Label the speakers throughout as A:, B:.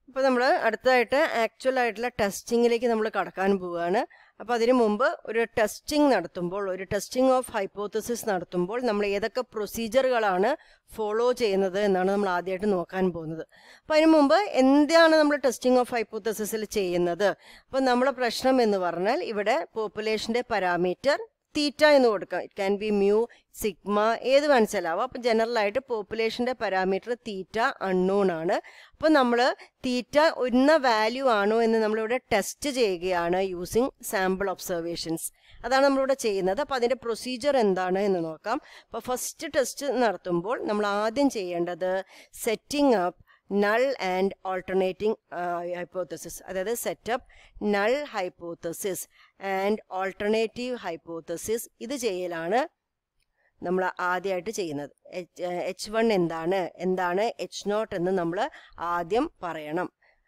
A: അപ്പോൾ നമ്മൾ അടുത്തതായിട്ട് ആക്ച്വൽ ആയിട്ടുള്ള ടെസ്റ്റിങ്ങിലേക്ക് നമ്മൾ കടക്കാൻ പോവുകയാണ് അപ്പോൾ അതിനു മുമ്പ് ഒരു ടെസ്റ്റിംഗ് നടത്തുമ്പോൾ ഒരു ടെസ്റ്റിംഗ് ഓഫ് ഹൈപ്പോത്തസിസ് നടത്തുമ്പോൾ നമ്മൾ ഏതൊക്കെ പ്രൊസീജിയറുകളാണ് ഫോളോ ചെയ്യുന്നത് എന്നാണ് നമ്മൾ ആദ്യമായിട്ട് നോക്കാൻ പോകുന്നത് അപ്പോൾ അതിനു മുമ്പ് എന്താണ് നമ്മൾ ടെസ്റ്റിംഗ് ഓഫ് ഹൈപ്പോത്തസിസിൽ ചെയ്യുന്നത് അപ്പോൾ നമ്മുടെ പ്രശ്നം എന്ന് പറഞ്ഞാൽ ഇവിടെ പോപ്പുലേഷൻ്റെ പാരാമീറ്റർ തീറ്റ എന്ന് കൊടുക്കാം it can be mu sigma ഏത് മനസ്സിലാവാം അപ്പം ജനറലായിട്ട് പോപ്പുലേഷൻ്റെ പാരാമീറ്റർ തീറ്റ അൺനോൺ ആണ് അപ്പോൾ നമ്മൾ തീറ്റ ഇന്ന വാല്യൂ ആണോ എന്ന് നമ്മളിവിടെ ടെസ്റ്റ് ചെയ്യുകയാണ് യൂസിങ് സാമ്പിൾ ഒബ്സർവേഷൻസ് അതാണ് നമ്മളിവിടെ ചെയ്യുന്നത് അപ്പോൾ അതിൻ്റെ പ്രൊസീജിയർ എന്താണ് എന്ന് നോക്കാം അപ്പോൾ ഫസ്റ്റ് ടെസ്റ്റ് നടത്തുമ്പോൾ നമ്മൾ ആദ്യം ചെയ്യേണ്ടത് setting up null and alternating hypothesis അതായത് setup null hypothesis and alternative hypothesis ഇത് ചെയ്യലാണ് നമ്മൾ ആദ്യമായിട്ട് ചെയ്യുന്നത് എച്ച് വൺ എന്താണ് എന്താണ് എച്ച് നോട്ട് എന്ന് നമ്മൾ ആദ്യം പറയണം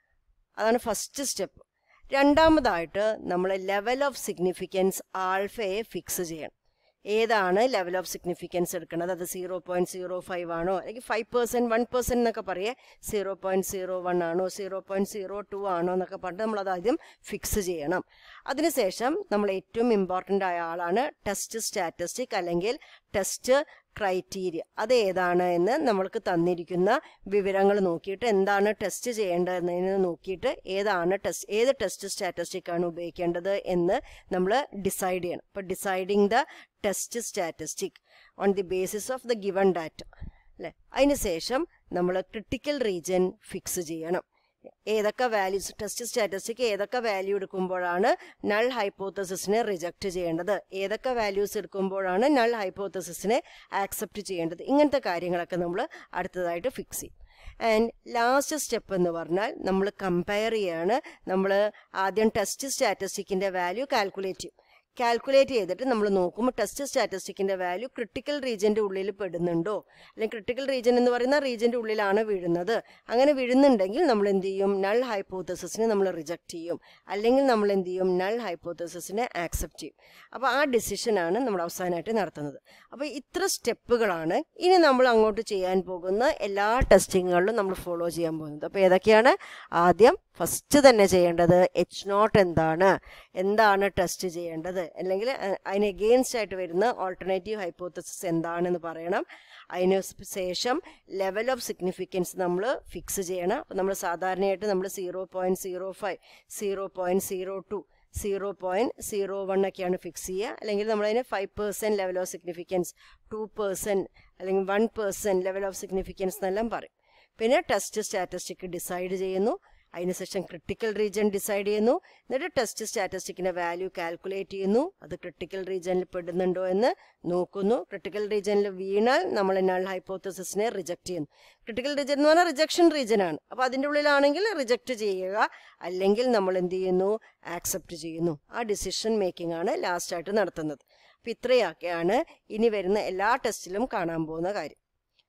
A: അതാണ് ഫസ്റ്റ് സ്റ്റെപ്പ് രണ്ടാമതായിട്ട് നമ്മൾ ലെവൽ ഓഫ് സിഗ്നിഫിക്കൻസ് ആൾഫയെ ഫിക്സ് ചെയ്യണം ഏതാണ് ലെവൽ ഓഫ് സിഗ്നിഫിക്കൻസ് എടുക്കുന്നത് അത് സീറോ പോയിന്റ് സീറോ ഫൈവ് ആണോ അല്ലെങ്കിൽ ഫൈവ് പെർസെൻറ്റ് വൺ പെർസെൻറ്റ് എന്നൊക്കെ പറയേ സീറോ പോയിന്റ് സീറോ വൺ ആണോ സീറോ പോയിന്റ് സീറോ ടു ആണോ എന്നൊക്കെ പറഞ്ഞിട്ട് നമ്മളത് ആദ്യം ഫിക്സ് ചെയ്യണം അതിനുശേഷം നമ്മൾ ഏറ്റവും ഇമ്പോർട്ടൻ്റ് ആയ ആളാണ് ടെസ്റ്റ് സ്റ്റാറ്റിസ്റ്റിക് അല്ലെങ്കിൽ ടെസ്റ്റ് ക്രൈറ്റീരിയ അത് ഏതാണ് എന്ന് നമ്മൾക്ക് തന്നിരിക്കുന്ന വിവരങ്ങൾ നോക്കിയിട്ട് എന്താണ് ടെസ്റ്റ് ചെയ്യേണ്ടതെന്ന് നോക്കിയിട്ട് ഏതാണ് ടെസ്റ്റ് ഏത് ടെസ്റ്റ് സ്റ്റാറ്റിസ്റ്റിക് ആണ് ഉപയോഗിക്കേണ്ടത് എന്ന് നമ്മൾ ഡിസൈഡ് ചെയ്യണം അപ്പോൾ deciding the test statistic on the basis of the given data അല്ലേ അതിന് ശേഷം നമ്മൾ ക്രിട്ടിക്കൽ റീജിയൻ ഫിക്സ് ചെയ്യണം ഏതൊക്കെ വാല്യൂസ് ടെസ്റ്റ് സ്റ്റാറ്റിസ്റ്റിക് ഏതൊക്കെ വാല്യൂ എടുക്കുമ്പോഴാണ് നൾ ഹൈപ്പോത്തസിസിനെ റിജക്റ്റ് ചെയ്യേണ്ടത് ഏതൊക്കെ വാല്യൂസ് എടുക്കുമ്പോഴാണ് നൾ ഹൈപ്പോത്തസിസിനെ ആക്സെപ്റ്റ് ചെയ്യേണ്ടത് ഇങ്ങനത്തെ കാര്യങ്ങളൊക്കെ നമ്മൾ അടുത്തതായിട്ട് ഫിക്സ് ചെയ്യും ആൻഡ് ലാസ്റ്റ് സ്റ്റെപ്പ് എന്ന് പറഞ്ഞാൽ നമ്മൾ കമ്പയർ ചെയ്യാണ് നമ്മൾ ആദ്യം ടെസ്റ്റ് സ്റ്റാറ്റിസ്റ്റിക്കിൻ്റെ വാല്യൂ കാൽക്കുലേറ്റ് ചെയ്യും കാൽക്കുലേറ്റ് ചെയ്തിട്ട് നമ്മൾ നോക്കുമ്പോൾ ടെസ്റ്റ് സ്റ്റാറ്റിസ്റ്റിക്കിൻ്റെ വാല്യൂ ക്രിട്ടിക്കൽ റീജിയൻ്റെ ഉള്ളിൽ പെടുന്നുണ്ടോ അല്ലെങ്കിൽ ക്രിട്ടിക്കൽ റീജിയൻ എന്ന് പറയുന്ന റീജിയൻ്റെ ഉള്ളിലാണ് വീഴുന്നത് അങ്ങനെ വീഴുന്നുണ്ടെങ്കിൽ നമ്മൾ എന്ത് ചെയ്യും നൾ ഹൈപ്പോത്തസിസിനെ നമ്മൾ റിജക്റ്റ് ചെയ്യും അല്ലെങ്കിൽ നമ്മൾ എന്ത് ചെയ്യും നൾ ഹൈപ്പോത്തസിസിനെ ആക്സെപ്റ്റ് ചെയ്യും അപ്പോൾ ആ ഡിസിഷനാണ് നമ്മൾ അവസാനമായിട്ട് നടത്തുന്നത് അപ്പോൾ ഇത്ര സ്റ്റെപ്പുകളാണ് ഇനി നമ്മൾ അങ്ങോട്ട് ചെയ്യാൻ പോകുന്ന എല്ലാ ടെസ്റ്റിങ്ങുകളിലും നമ്മൾ ഫോളോ ചെയ്യാൻ പോകുന്നത് അപ്പോൾ ഏതൊക്കെയാണ് ആദ്യം ഫസ്റ്റ് തന്നെ ചെയ്യേണ്ടത് എച്ച് നോട്ട് എന്താണ് എന്താണ് ടെസ്റ്റ് ചെയ്യേണ്ടത് അല്ലെങ്കിൽ അതിന് എഗെയിൻസ്റ്റ് ആയിട്ട് വരുന്ന ഓൾട്ടർനേറ്റീവ് ഹൈപ്പോത്തസിസ് എന്താണെന്ന് പറയണം അതിന് ശേഷം ലെവൽ ഓഫ് സിഗ്നിഫിക്കൻസ് നമ്മൾ ഫിക്സ് ചെയ്യണം അപ്പോൾ നമ്മൾ സാധാരണയായിട്ട് നമ്മൾ zero point zero five zero point zero two zero point zero one ഒക്കെയാണ് ഫിക്സ് ചെയ്യുക അല്ലെങ്കിൽ നമ്മളതിന് five percent level of significance two percent അല്ലെങ്കിൽ one percent level of significance എന്നെല്ലാം പറയും പിന്നെ ടെസ്റ്റ് സ്റ്റാറ്റിസ്റ്റിക് ഡിസൈഡ് ചെയ്യുന്നു അതിനുശേഷം ക്രിട്ടിക്കൽ റീജിയൻ ഡിസൈഡ് ചെയ്യുന്നു എന്നിട്ട് ടെസ്റ്റ് സ്റ്റാറ്റിസ്റ്റിക്കിൻ്റെ വാല്യൂ കാൽക്കുലേറ്റ് ചെയ്യുന്നു അത് ക്രിട്ടിക്കൽ റീജിയനിൽ പെടുന്നുണ്ടോ എന്ന് നോക്കുന്നു ക്രിട്ടിക്കൽ റീജിയനിൽ വീണാൽ നമ്മൾ നൾ ഹൈപ്പോത്തസിസിനെ റിജക്റ്റ് ചെയ്യുന്നു ക്രിട്ടിക്കൽ റീജിയൻ എന്ന് പറഞ്ഞാൽ റിജക്ഷൻ റീജിയൻ ആണ് അപ്പോൾ അതിൻ്റെ ഉള്ളിലാണെങ്കിൽ റിജക്റ്റ് ചെയ്യുക അല്ലെങ്കിൽ നമ്മൾ എന്ത് ചെയ്യുന്നു ആക്സെപ്റ്റ് ചെയ്യുന്നു ആ ഡിസിഷൻ മേക്കിംഗ് ആണ് ലാസ്റ്റായിട്ട് നടത്തുന്നത് അപ്പോൾ ഇത്രയൊക്കെയാണ് ഇനി വരുന്ന എല്ലാ ടെസ്റ്റിലും കാണാൻ പോകുന്ന കാര്യം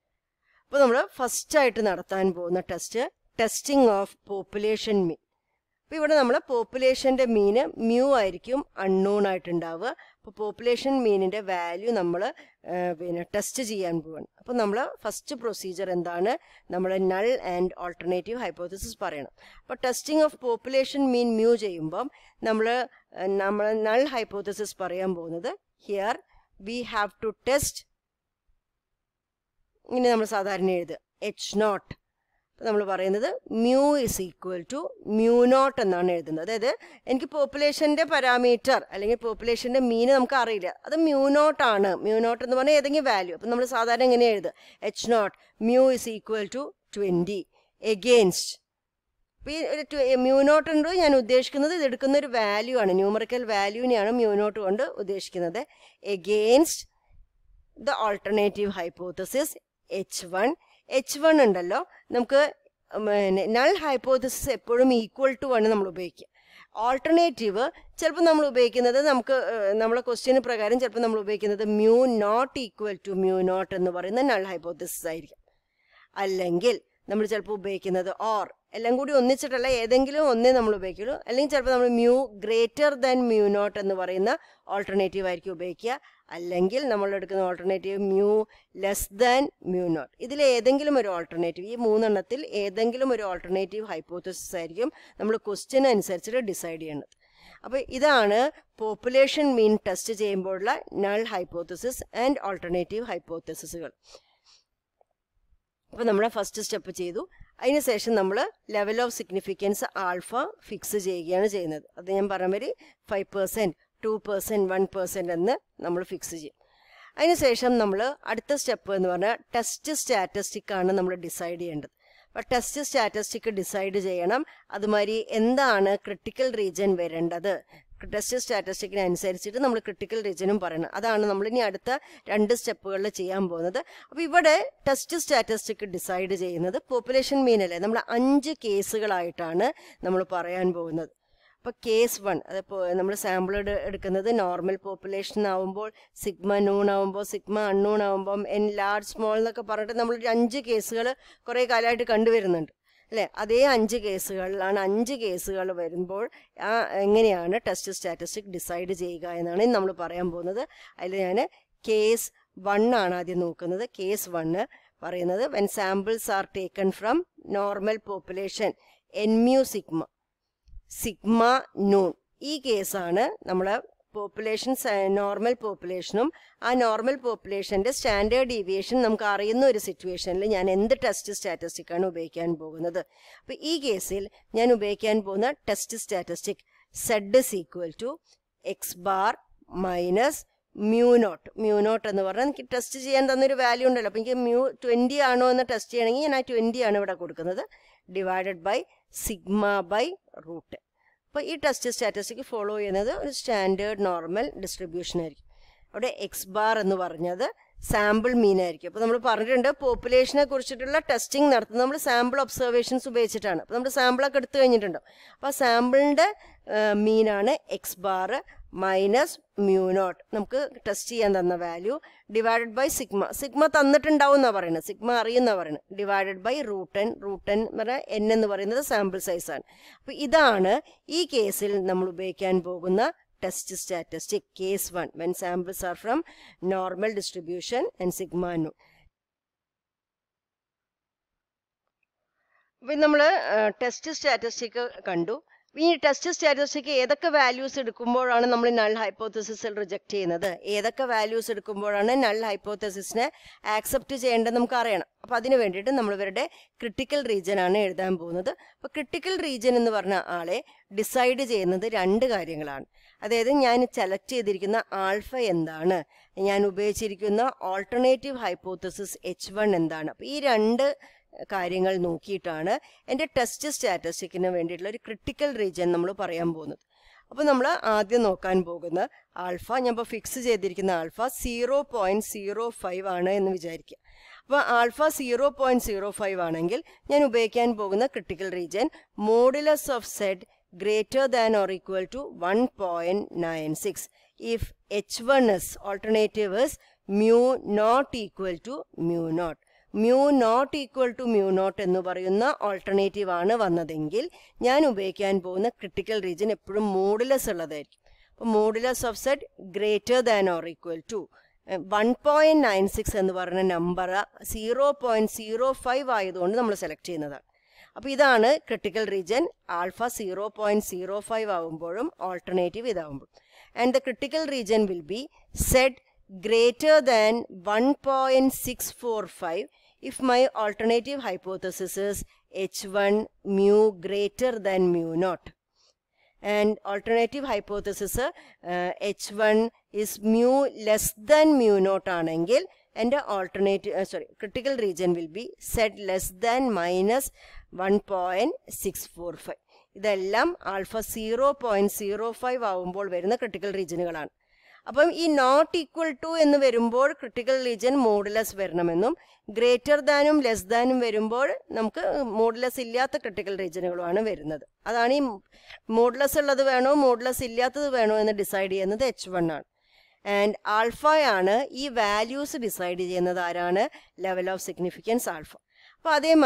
A: അപ്പോൾ നമ്മൾ ഫസ്റ്റായിട്ട് നടത്താൻ പോകുന്ന test testing of population mean അപ്പോൾ ഇവിടെ നമ്മൾ പോപ്പുലേഷൻ്റെ മീന് മ്യൂ ആയിരിക്കും അൺനോൺ ആയിട്ടുണ്ടാവുക അപ്പോൾ പോപ്പുലേഷൻ മീനിൻ്റെ വാല്യൂ നമ്മൾ പിന്നെ ടെസ്റ്റ് ചെയ്യാൻ പോവാണ് അപ്പോൾ നമ്മൾ ഫസ്റ്റ് പ്രൊസീജിയർ എന്താണ് നമ്മൾ നൾ ആൻഡ് ഓൾട്ടർനേറ്റീവ് ഹൈപ്പോത്തസിസ് പറയണം അപ്പോൾ testing of population mean mu ചെയ്യുമ്പം നമ്മൾ നമ്മൾ നൾ ഹൈപ്പോത്തസിസ് പറയാൻ പോകുന്നത് here we have to test ഇങ്ങനെ നമ്മൾ സാധാരണ എഴുതുക എച്ച് നോട്ട് നമ്മൾ പറയുന്നത് mu is equal to mu naught എന്നാണ് എഴുതുന്നത് അതായത് എനിക്ക് പോപ്പുലേഷൻ്റെ പാരാമീറ്റർ അല്ലെങ്കിൽ പോപ്പുലേഷൻ്റെ മീൻ നമുക്ക് അറിയില്ല അത് മ്യൂ നോട്ട് ആണ് മ്യൂ നോട്ട് എന്ന് പറഞ്ഞാൽ ഏതെങ്കിലും വാല്യൂ അപ്പം നമ്മൾ സാധാരണ എങ്ങനെ എഴുതുക H naught mu is equal to twenty against അപ്പോൾ ഈ മ്യൂ നോട്ട് ഉണ്ട് ഞാൻ ഉദ്ദേശിക്കുന്നത് ഇത് എടുക്കുന്ന ഒരു വാല്യൂ ആണ് ന്യൂമറിക്കൽ വാല്യൂവിനെയാണ് മ്യൂ നോട്ട് കൊണ്ട് ഉദ്ദേശിക്കുന്നത് against the alternative hypothesis H one H one ഉണ്ടല്ലോ നമുക്ക് നൾ ഹൈപ്പോത്തസിസ് എപ്പോഴും ഈക്വൽ ടു ആണ് നമ്മൾ ഉപയോഗിക്കുക ഓൾട്ടർനേറ്റീവ് ചിലപ്പോൾ നമ്മൾ ഉപയോഗിക്കുന്നത് നമുക്ക് നമ്മളെ ക്വസ്റ്റ്യന് പ്രകാരം ചിലപ്പോൾ നമ്മൾ ഉപയോഗിക്കുന്നത് mu not equal to mu naught എന്ന് പറയുന്ന നൾ ഹൈപ്പോത്തസിസ് ആയിരിക്കും അല്ലെങ്കിൽ നമ്മൾ ചിലപ്പോൾ ഉപയോഗിക്കുന്നത് ഓർ എല്ലാം കൂടി ഒന്നിച്ചിട്ടല്ല ഏതെങ്കിലും ഒന്നേ നമ്മൾ ഉപയോഗിക്കുള്ളൂ അല്ലെങ്കിൽ ചിലപ്പോൾ നമ്മൾ mu greater than mu naught എന്ന് പറയുന്ന ഓൾട്ടർനേറ്റീവ് ആയിരിക്കും ഉപയോഗിക്കുക അല്ലെങ്കിൽ നമ്മൾ എടുക്കുന്ന alternative mu less than mu naught ഇതിൽ ഏതെങ്കിലും ഒരു ഓൾട്ടർനേറ്റീവ് ഈ മൂന്നെണ്ണത്തിൽ ഏതെങ്കിലും ഒരു ഓൾട്ടർനേറ്റീവ് ഹൈപ്പോത്തസിസ് ആയിരിക്കും നമ്മൾ ക്വസ്റ്റ്യൻ അനുസരിച്ചിട്ട് ഡിസൈഡ് ചെയ്യേണ്ടത് അപ്പോൾ ഇതാണ് പോപ്പുലേഷൻ മീൻ ടെസ്റ്റ് ചെയ്യുമ്പോഴുള്ള നൾ ഹൈപ്പോത്തസിസ് ആൻഡ് ഓൾട്ടർനേറ്റീവ് ഹൈപ്പോത്തസിസുകൾ അപ്പോൾ നമ്മൾ ഫസ്റ്റ് സ്റ്റെപ്പ് ചെയ്തു അതിനുശേഷം നമ്മൾ level of significance alpha fix ചെയ്യുകയാണ് ചെയ്യുന്നത് അത് ഞാൻ പറഞ്ഞ മാതിരി five percent two percent one percent എന്ന് നമ്മൾ ഫിക്സ് ചെയ്യും അതിനുശേഷം നമ്മൾ അടുത്ത സ്റ്റെപ്പ് എന്ന് പറഞ്ഞാൽ ടെസ്റ്റ് സ്റ്റാറ്റിസ്റ്റിക് ആണ് നമ്മൾ ഡിസൈഡ് ചെയ്യേണ്ടത് അപ്പോൾ ടെസ്റ്റ് സ്റ്റാറ്റിസ്റ്റിക് ഡിസൈഡ് ചെയ്യണം അതുമാതിരി എന്താണ് ക്രിട്ടിക്കൽ റീജിയൻ വരേണ്ടത് ടെസ്റ്റ് സ്റ്റാറ്റിസ്റ്റിക്കിന് അനുസരിച്ചിട്ട് നമ്മൾ ക്രിട്ടിക്കൽ റീജിയനും പറയണം അതാണ് നമ്മൾ ഇനി അടുത്ത രണ്ട് സ്റ്റെപ്പുകളിൽ ചെയ്യാൻ പോകുന്നത് അപ്പോൾ ഇവിടെ ടെസ്റ്റ് സ്റ്റാറ്റിസ്റ്റിക് ഡിസൈഡ് ചെയ്യുന്നത് പോപ്പുലേഷൻ മീൻ അല്ലേ നമ്മൾ അഞ്ച് കേസുകളായിട്ടാണ് നമ്മൾ പറയാൻ പോകുന്നത് അപ്പോൾ കേസ് വൺ അതിപ്പോൾ നമ്മൾ സാമ്പിൾ എടുക്കുന്നത് നോർമൽ പോപ്പുലേഷൻ ആവുമ്പോൾ സിഗ്മ നൂൺ ആവുമ്പോൾ സിഗ്മ അണ്ണൂൺ ആവുമ്പം എൻ ലാർജ് സ്മോൾ എന്നൊക്കെ പറഞ്ഞിട്ട് നമ്മൾ ഒരു അഞ്ച് കേസുകൾ കുറേ കാലമായിട്ട് കണ്ടുവരുന്നുണ്ട് അല്ലേ അതേ അഞ്ച് കേസുകളിലാണ് അഞ്ച് കേസുകൾ വരുമ്പോൾ ആ എങ്ങനെയാണ് ടെസ്റ്റ് സ്റ്റാറ്റിസ്റ്റിക് ഡിസൈഡ് ചെയ്യുക എന്നാണ് നമ്മൾ പറയാൻ പോകുന്നത് അതിൽ ഞാൻ കേസ് വൺ ആണ് ആദ്യം നോക്കുന്നത് കേസ് വണ്ണ് പറയുന്നത് when samples are taken from normal population N mu sigma sigma known ഈ കേസാണ് നമ്മൾ പോപ്പുലേഷൻ നോർമൽ പോപ്പുലേഷനും ആ നോർമൽ പോപ്പുലേഷൻ്റെ സ്റ്റാൻഡേർഡ് ഡീവിയേഷൻ നമുക്ക് അറിയുന്ന ഒരു സിറ്റുവേഷനിൽ ഞാൻ എന്ത് ടെസ്റ്റ് സ്റ്റാറ്റിസ്റ്റിക് ആണ് ഉപയോഗിക്കാൻ പോകുന്നത് അപ്പോൾ ഈ കേസിൽ ഞാൻ ഉപയോഗിക്കാൻ പോകുന്ന test statistic Z is equal to X bar minus mu naught mu naught എന്ന് പറഞ്ഞാൽ എനിക്ക് ടെസ്റ്റ് ചെയ്യാൻ തന്നൊരു വാല്യൂ ഉണ്ടല്ലോ അപ്പോൾ എനിക്ക് മ്യൂ ട്വൻറ്റി ആണോ എന്ന് ടെസ്റ്റ് ചെയ്യണമെങ്കിൽ ഞാൻ ആ ട്വൻറ്റി ആണ് ഇവിടെ കൊടുക്കുന്നത് divided by sigma by root അപ്പോൾ ഈ ടെസ്റ്റ് സ്റ്റാറ്റിസ്റ്റിക് ഫോളോ ചെയ്യുന്നത് ഒരു സ്റ്റാൻഡേർഡ് നോർമൽ ഡിസ്ട്രിബ്യൂഷൻ ആയിരിക്കും അവിടെ എക്സ് ബാർ എന്ന് പറഞ്ഞത് സാമ്പിൾ മീൻ ആയിരിക്കും അപ്പോൾ നമ്മൾ പറഞ്ഞിട്ടുണ്ട് പോപ്പുലേഷനെ കുറിച്ചിട്ടുള്ള ടെസ്റ്റിംഗ് നടത്തുന്നത് നമ്മൾ സാമ്പിൾ ഒബ്സർവേഷൻസ് ഉപയോഗിച്ചിട്ടാണ് അപ്പോൾ നമ്മൾ സാമ്പിളൊക്കെ എടുത്തു കഴിഞ്ഞിട്ടുണ്ടോ അപ്പോൾ ആ സാമ്പിളിൻ്റെ മീനാണ് X bar minus mu naught നമുക്ക് ടെസ്റ്റ് ചെയ്യാൻ തന്ന value divided by sigma sigma തന്നിട്ടുണ്ടാവും എന്നാണ് പറയുന്നത് സിഗ്മ അറിയുന്ന പറയുന്നത് divided by root N root N എന്ന് പറഞ്ഞാൽ എൻ എന്ന് പറയുന്നത് സാമ്പിൾ സൈസാണ് അപ്പോൾ ഇതാണ് ഈ കേസിൽ നമ്മൾ ഉപയോഗിക്കാൻ പോകുന്ന test statistic case one when samples are from normal distribution and sigma നു അപ്പം നമ്മൾ ടെസ്റ്റ് സ്റ്റാറ്റിസ്റ്റിക് കണ്ടു ഈ ടെസ്റ്റ് സ്റ്റാറ്റിസ്റ്റിക് ഏതൊക്കെ വാല്യൂസ് എടുക്കുമ്പോഴാണ് നമ്മൾ നൾ ഹൈപ്പോത്തസിസിൽ റിജക്ട് ചെയ്യുന്നത് ഏതൊക്കെ വാല്യൂസ് എടുക്കുമ്പോഴാണ് നൾ ഹൈപ്പോത്തസിസിനെ ആക്സെപ്റ്റ് ചെയ്യേണ്ടത് നമുക്ക് അറിയണം അപ്പോൾ അതിന് വേണ്ടിയിട്ട് നമ്മൾ ഇവരുടെ ക്രിട്ടിക്കൽ റീജിയൻ ആണ് എഴുതാൻ പോകുന്നത് അപ്പോൾ ക്രിട്ടിക്കൽ റീജിയൻ എന്ന് പറഞ്ഞ ആളെ ഡിസൈഡ് ചെയ്യുന്നത് രണ്ട് കാര്യങ്ങളാണ് അതായത് ഞാൻ സെലക്ട് ചെയ്തിരിക്കുന്ന ആൾഫ എന്താണ് ഞാൻ ഉപയോഗിച്ചിരിക്കുന്ന ഓൾട്ടർനേറ്റീവ് ഹൈപ്പോത്തസിസ് എച്ച് വൺ എന്താണ് അപ്പോൾ ഈ രണ്ട് കാര്യങ്ങൾ നോക്കിയിട്ടാണ് എൻ്റെ ടെസ്റ്റ് സ്റ്റാറ്റിസ്റ്റിക്കിന് വേണ്ടിയിട്ടുള്ള ഒരു ക്രിട്ടിക്കൽ റീജിയൻ നമ്മൾ പറയാൻ പോകുന്നത് അപ്പോൾ നമ്മൾ ആദ്യം നോക്കാൻ പോകുന്ന ആൽഫ ഞാൻ ഇപ്പോൾ ഫിക്സ് ചെയ്തിരിക്കുന്ന alpha zero point zero five ആണ് എന്ന് വിചാരിക്കുക അപ്പോൾ alpha zero point zero five ആണെങ്കിൽ ഞാൻ ഉപയോഗിക്കാൻ പോകുന്ന critical region modulus of Z greater than or equal to one point nine six if H one is alternative is mu not equal to mu naught mu not equal to mu naught എന്ന് പറയുന്ന alternative ആണ് വന്നതെങ്കിൽ ഞാൻ ഉപയോഗിക്കാൻ പോകുന്ന critical region എപ്പോഴും modulus ഉള്ളതായിരിക്കും അപ്പോൾ modulus of Z greater than or equal to one point nine six എന്ന് പറയുന്ന number zero point zero five ആയതുകൊണ്ട് നമ്മൾ സെലക്ട് ചെയ്യുന്നതാണ് അപ്പോൾ ഇതാണ് critical region alpha zero point zero five ആകുമ്പോഴും ഓൾട്ടർനേറ്റീവ് ഇതാകുമ്പോൾ and the critical region will be Z greater than 1.645 if my alternative hypothesis is h1 mu greater than mu naught and alternative hypothesis uh, h1 is mu less than mu naught ആണെങ്കിൽ എൻ്റെ alternative sorry critical region will be Z less than minus one point six four five ഇതെല്ലാം alpha zero point zero five ആവുമ്പോൾ വരുന്ന critical റീജിയനുകളാണ് അപ്പം ഈ not equal to എന്ന് വരുമ്പോൾ critical region modulus വരണമെന്നും ഗ്രേറ്റർ ദാനും ലെസ് ദാനും വരുമ്പോൾ നമുക്ക് മോഡുലസ് ഇല്ലാത്ത ക്രിട്ടിക്കൽ റീജിയനുകളുമാണ് വരുന്നത് അതാണ് ഈ മോഡുലസ് ഉള്ളത് വേണോ മോഡുലസ് ഇല്ലാത്തത് വേണോ എന്ന് ഡിസൈഡ് ചെയ്യുന്നത് എച്ച് വൺ ആണ് ആൻഡ് ആൽഫയാണ് ഈ വാല്യൂസ് ഡിസൈഡ് ചെയ്യുന്നത് ആരാണ് ലെവൽ ഓഫ് സിഗ്നിഫിക്കൻസ് ആൽഫ അപ്പോൾ അതേമാതിരി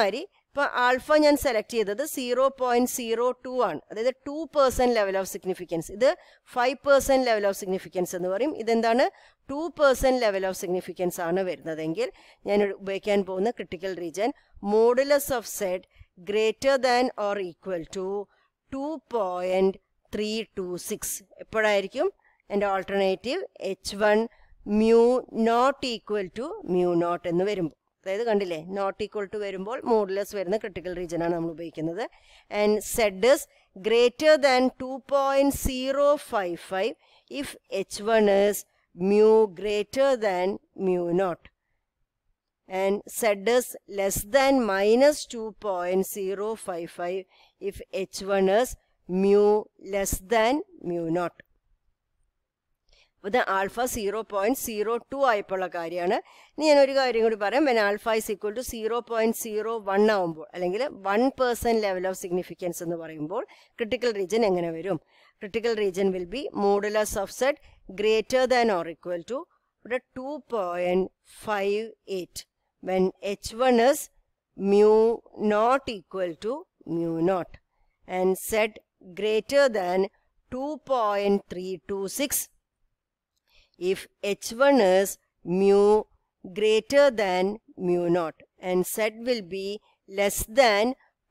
A: ഇപ്പൊ ആൽഫ ഞാൻ സെലക്ട് ചെയ്തത് സീറോ പോയിന്റ് സീറോ ടു ആണ് അതായത് two percent level of significance ഇത് five percent level of significance എന്ന് പറയും ഇതെന്താണ് two percent level of significance ആണ് വരുന്നതെങ്കിൽ ഞാൻ ഉപയോഗിക്കാൻ പോകുന്ന critical region modulus of Z greater than or equal to two point three two six എപ്പോഴായിരിക്കും എൻ്റെ alternative H one mu not equal to mu naught എന്ന് വരുമ്പോൾ അതായത് കണ്ടില്ലേ നോട്ട് ഈക്വൽ ടു വരുമ്പോൾ മോഡുലസ് വരുന്ന ക്രിട്ടിക്കൽ റീജൻ ആണ് നമ്മൾ ഉപയോഗിക്കുന്നത് and സെഡസ് greater than two point zero five five if H one is mu greater than mu naught and Z is less than minus 2.055 if H1 is mu less than mu naught. ഇത് alpha zero point zero two ആയപ്പോഴുള്ള കാര്യമാണ് ഇനി ഞാൻ ഒരു കാര്യം കൂടി പറയാം when alpha is equal to zero point zero one ആവുമ്പോൾ അല്ലെങ്കിൽ one percent level of significance എന്ന് പറയുമ്പോൾ ക്രിട്ടിക്കൽ റീജൻ എങ്ങനെ വരും critical region will be modulus of Z greater than or equal to ഇവിടെ two point five eight when h1 is mu not equal to mu naught and z greater than 2.326 if h1 is mu greater than mu naught and z will be less than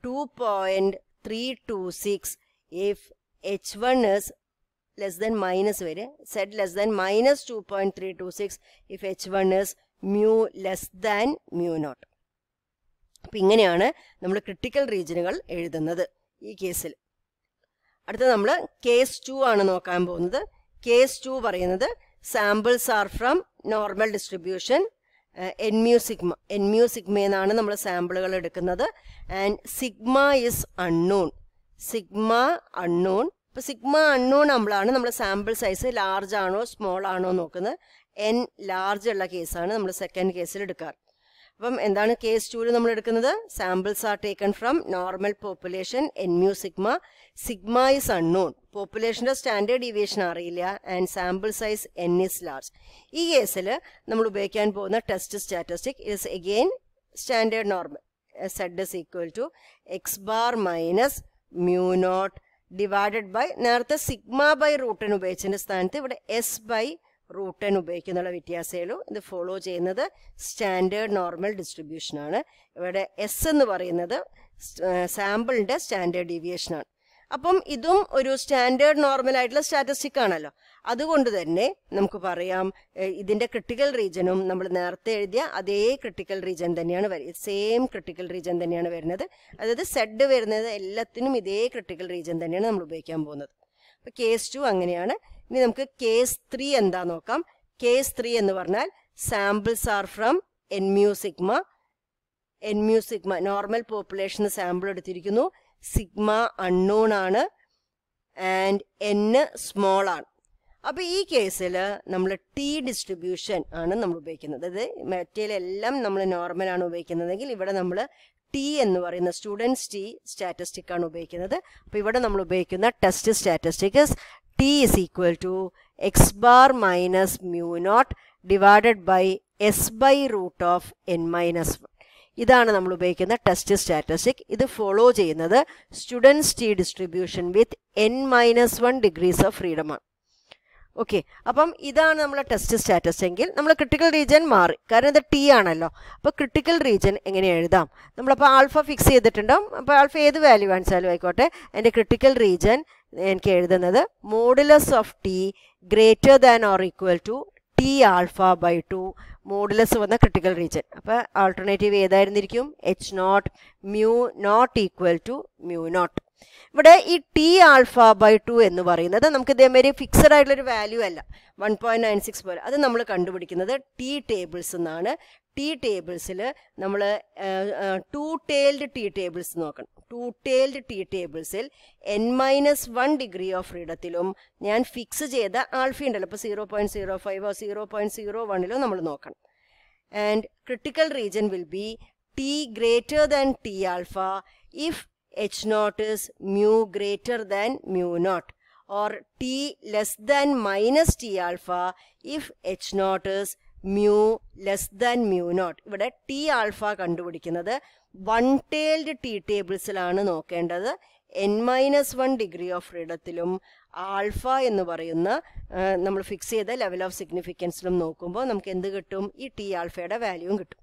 A: 2.326 if h1 is less than minus വരെ z less than minus 2.326 if h1 is mu less than mu naught അപ്പം ഇങ്ങനെയാണ് നമ്മൾ critical റീജനുകൾ എഴുതുന്നത് ഈ കേസിൽ അടുത്ത നമ്മൾ case to ആണ് നോക്കാൻ പോകുന്നത് കേസ് ടു പറയുന്നത് samples are from normal distribution N mu sigma N mu sigma എന്നാണ് നമ്മൾ സാമ്പിളുകൾ എടുക്കുന്നത് and sigma is unknown sigma unknown ഇപ്പൊ സിഗ്മ അൺനോൺ നമ്മളാണ് നമ്മുടെ സാമ്പിൾ സൈസ് ലാർജ് ആണോ സ്മോൾ ആണോ നോക്കുന്നത് എൻ ലാർജ് ഉള്ള കേസാണ് നമ്മൾ സെക്കൻഡ് കേസിൽ എടുക്കാറ് അപ്പം എന്താണ് കേസ് ടൂവിൽ നമ്മൾ എടുക്കുന്നത് samples are taken from normal population N mu sigma sigma is unknown പോപ്പുലേഷൻ്റെ സ്റ്റാൻഡേർഡ് ഡീവിയേഷൻ അറിയില്ല and sample size N is large ഈ കേസിൽ നമ്മൾ ഉപയോഗിക്കാൻ പോകുന്ന test statistic is again standard normal Z is equal to X bar minus mu naught divided by നേരത്തെ sigma by റൂട്ടിന് ഉപയോഗിച്ചതിൻ്റെ സ്ഥാനത്ത് ഇവിടെ എസ് ബൈ റൂട്ടൻ ഉപയോഗിക്കുന്നുള്ള വ്യത്യാസമേ ഉള്ളൂ ഇത് ഫോളോ ചെയ്യുന്നത് സ്റ്റാൻഡേർഡ് നോർമൽ ഡിസ്ട്രിബ്യൂഷൻ ആണ് ഇവിടെ എസ് എന്ന് പറയുന്നത് സാമ്പിളിന്റെ സ്റ്റാൻഡേർഡ് ഡീവിയേഷൻ ആണ് അപ്പം ഇതും ഒരു സ്റ്റാൻഡേർഡ് നോർമൽ ആയിട്ടുള്ള സ്റ്റാറ്റിസ്റ്റിക് ആണല്ലോ അതുകൊണ്ട് തന്നെ നമുക്ക് പറയാം ഇതിന്റെ ക്രിട്ടിക്കൽ റീജനും നമ്മൾ നേരത്തെ എഴുതിയ അതേ ക്രിട്ടിക്കൽ റീജൻ തന്നെയാണ് സെയിം ക്രിട്ടിക്കൽ റീജൻ തന്നെയാണ് വരുന്നത് അതായത് സെഡ് വരുന്നത് എല്ലാത്തിനും ഇതേ ക്രിട്ടിക്കൽ റീജൻ തന്നെയാണ് നമ്മൾ ഉപയോഗിക്കാൻ പോകുന്നത് അപ്പൊ കേസ് ടു അങ്ങനെയാണ് ഇനി നമുക്ക് കേസ് ത്രീ എന്താ നോക്കാം കേസ് ത്രീ എന്ന് പറഞ്ഞാൽ samples are from N mu sigma N mu sigma normal population sample എടുത്തിരിക്കുന്നു സിഗ്മ അൺനോൺ ആണ് ആൻഡ് എൻ സ്മോൾ ആണ് അപ്പൊ ഈ കേസിൽ നമ്മൾ ടി ഡിസ്ട്രിബ്യൂഷൻ ആണ് നമ്മൾ ഉപയോഗിക്കുന്നത് അതായത് മറ്റേലെല്ലാം നമ്മൾ നോർമൽ ആണ് ഉപയോഗിക്കുന്നതെങ്കിൽ ഇവിടെ നമ്മൾ ടി എന്ന് പറയുന്ന സ്റ്റുഡൻസ് ടി സ്റ്റാറ്റിസ്റ്റിക് ആണ് ഉപയോഗിക്കുന്നത് അപ്പൊ ഇവിടെ നമ്മൾ ഉപയോഗിക്കുന്ന test statistic T is equal to X bar minus mu naught divided by S by root of N minus one ഇതാണ് നമ്മൾ ഉപയോഗിക്കുന്ന ടെസ്റ്റ് സ്റ്റാറ്റിസ്റ്റിക് ഇത് ഫോളോ ചെയ്യുന്നത് student's T distribution with N minus one degrees of freedom ആണ് okay അപ്പം ഇതാണ് നമ്മളെ test status എങ്കിൽ നമ്മൾ ക്രിട്ടിക്കൽ റീജൻ മാറി കാരണം ഇത് ടി ആണല്ലോ അപ്പോൾ ക്രിട്ടിക്കൽ റീജൻ എങ്ങനെ എഴുതാം നമ്മളപ്പോൾ ആൽഫ ഫിക്സ് ചെയ്തിട്ടുണ്ടാവും അപ്പോൾ ആൽഫ ഏത് വാല്യൂ കാണിച്ചാലും ആയിക്കോട്ടെ എൻ്റെ ക്രിട്ടിക്കൽ റീജൻ എനിക്ക് എഴുതുന്നത് modulus of t greater than or equal to t alpha by two modulus വന്ന ക്രിട്ടിക്കൽ റീജൻ അപ്പോൾ ആൾട്ടർനേറ്റീവ് ഏതായിരുന്നിരിക്കും H naught mu not equal to mu naught ഇവിടെ ഈ ടി ആൽഫ ബൈ ടു എന്ന് പറയുന്നത് നമുക്ക് ഇതേമാതിരി ഫിക്സഡ് ആയിട്ടുള്ള ഒരു വാല്യൂ അല്ല വൺ പോയിന്റ് നയൻ സിക്സ് പോലെ അത് നമ്മൾ കണ്ടുപിടിക്കുന്നത് ടി ടേബിൾസ് എന്നാണ് ടി ടേബിൾസിൽ നമ്മൾ ടു ടേൽഡ് ടി ടേബിൾസ് നോക്കണം ടു ടേൽഡ് ടി ടേബിൾസിൽ n minus one degree of ഫ്രീഡത്തിലും ഞാൻ ഫിക്സ് ചെയ്ത ആൽഫി ഉണ്ടല്ലോ ഇപ്പോൾ സീറോ പോയിന്റ് സീറോ ഫൈവോ സീറോ പോയിന്റ് സീറോ വണ്ണിലോ നമ്മൾ നോക്കണം and critical region will be t greater than t alpha if h naught is mu greater than mu naught or t less than minus t alpha if h naught is mu less than mu naught ഇവിടെ t alpha കണ്ടുപിടിക്കുന്നത് one tailed t ടേബിൾസിലാണ് നോക്കേണ്ടത് n minus one degree of ഫ്രീഡത്തിലും alpha എന്ന് പറയുന്ന നമ്മൾ fix ചെയ്ത level of സിഗ്നിഫിക്കൻസിലും നോക്കുമ്പോൾ നമുക്ക് എന്ത് കിട്ടും ഈ ടി ആൽഫയുടെ വാല്യൂവും കിട്ടും